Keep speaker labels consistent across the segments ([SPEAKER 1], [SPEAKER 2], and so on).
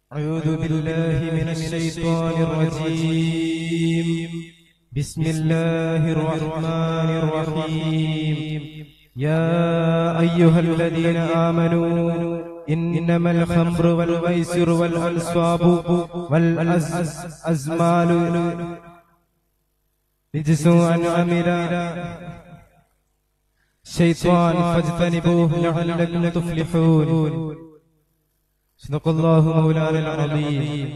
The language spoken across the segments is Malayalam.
[SPEAKER 1] أعوذ بالله من الشيطان الرجيم بسم الله الرحمن الرحيم يا أيها الذين آمنوا إنما الخمر والميسر والأنصاب والأزمال رجس عن عمل شيطان فاجتنبوه لعلكم تفلحون صدق الله مولانا العظيم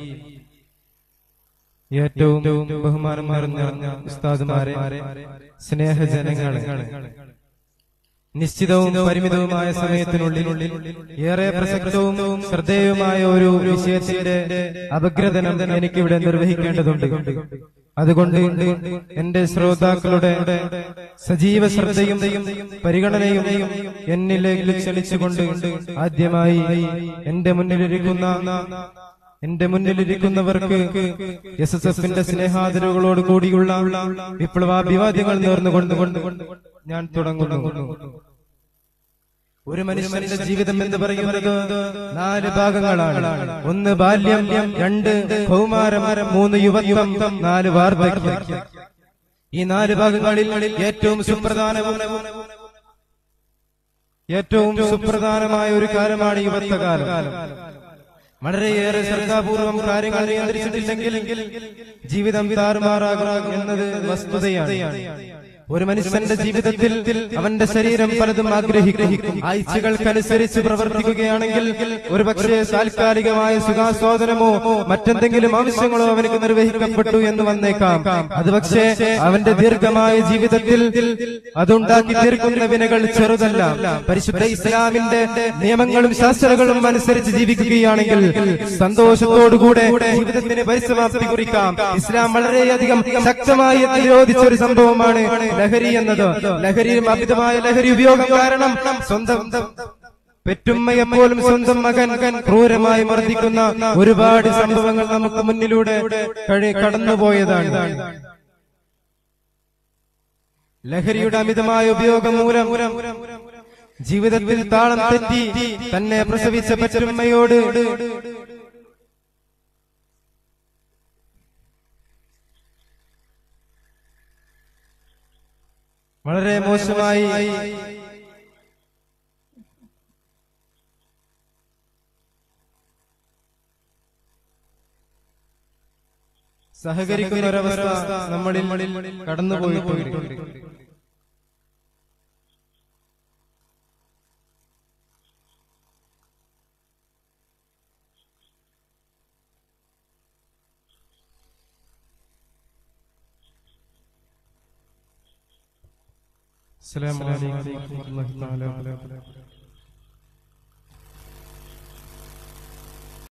[SPEAKER 1] ഏറ്റവും ബഹുമാനം നിറഞ്ഞ ഉസ്താദുമാരെ സ്നേഹജനങ്ങളെ നിശ്ചിതവും പരിമിതവുമായ സമയത്തിനുള്ളിൽ ഏറെ പ്രസക്തവും ശ്രദ്ധേയവുമായ ഒരു വിഷയത്തിന്റെ അപഗ്രഥനം എനിക്കിവിടെ നിർവഹിക്കേണ്ടതുണ്ട് അതുകൊണ്ട് എന്റെ ശ്രോതാക്കളുടെ സജീവ ശ്രദ്ധയും പരിഗണനയും എന്നിലേക്ക് ക്ഷണിച്ചുകൊണ്ട് ആദ്യമായി എന്റെ മുന്നിലിരിക്കുന്ന എന്റെ മുന്നിലിരിക്കുന്നവർക്ക് എസ് എസ് എഫിന്റെ സ്നേഹാദരവുകളോട് കൂടിയുള്ള വിപ്ലവാഭിവാദ്യങ്ങൾ നേർന്നുകൊണ്ട് ഞാൻ തുടങ്ങുന്നു ഒരു മനുഷ്യന്റെ ജീവിതം എന്ന് പറയുന്നത് നാല് ഭാഗങ്ങളാണ് ഒന്ന് ബാല്യം രണ്ട് കൗമാരം മൂന്ന് യുവത്വം നാല് വാർദ്ധക്യം ഈ നാല് ഭാഗങ്ങളിൽ ഏറ്റവും സുപ്രധാനവും ഏറ്റവും സുപ്രധാനമായ ഒരു കാലമാണ് യുവത്വകാലം വളരെയേറെ ശ്രദ്ധാപൂർവം കാര്യങ്ങൾ നിയന്ത്രിച്ചിട്ടില്ലെങ്കിൽ ജീവിതം താറുമാറാകുക എന്നത് വസ്തുതയാണ് ഒരു മനുഷ്യന്റെ ജീവിതത്തിൽ അവന്റെ ശരീരം പലതും ആഗ്രഹിക്കും ആഴ്ചകൾക്കനുസരിച്ച് പ്രവർത്തിക്കുകയാണെങ്കിൽ ഒരു പക്ഷേ താൽക്കാലികമായ സുഖാസ്വാദനമോ മറ്റെന്തെങ്കിലും ആവശ്യങ്ങളോ അവനക്ക് നിർവഹിക്കപ്പെട്ടു എന്ന് വന്നേക്കാം അത് പക്ഷേ അവന്റെ ദീർഘമായ ജീവിതത്തിൽ അതുണ്ടാക്കി തീർക്കുന്ന വിനകൾ ചെറുതല്ല പരിശുദ്ധ ഇസ്ലാമിന്റെ നിയമങ്ങളും ശാസ്ത്രങ്ങളും അനുസരിച്ച് ജീവിക്കുകയാണെങ്കിൽ സന്തോഷത്തോടുകൂടെ ജീവിതത്തിന് പരിസമാപ്തി കുറിക്കാം ഇസ്ലാം വളരെയധികം ശക്തമായി നിരോധിച്ച ഒരു സംഭവമാണ് ലഹരി എന്നത് ലഹരിയും അമിതമായ ലഹരി ഉപയോഗം കാരണം സ്വന്തം പെറ്റുമ്മയെ പോലും സ്വന്തം മകൻ ക്രൂരമായി മർദ്ദിക്കുന്ന ഒരുപാട് സംഭവങ്ങൾ നമുക്ക് മുന്നിലൂടെ കഴി- കടന്നുപോയതാണ് ലഹരിയുടെ അമിതമായ ഉപയോഗം മൂലം ജീവിതത്തിൽ താളം തെറ്റി തന്നെ പ്രസവിച്ച പെറ്റുമ്മയോട് വളരെ മോശമായി സഹകരിക്കുന്ന ഒരവസ്ഥ നമ്മളിൽ കടന്നുപോയിട്ടുണ്ട് السلام عليكم ورحمة الله تعالى وبركاته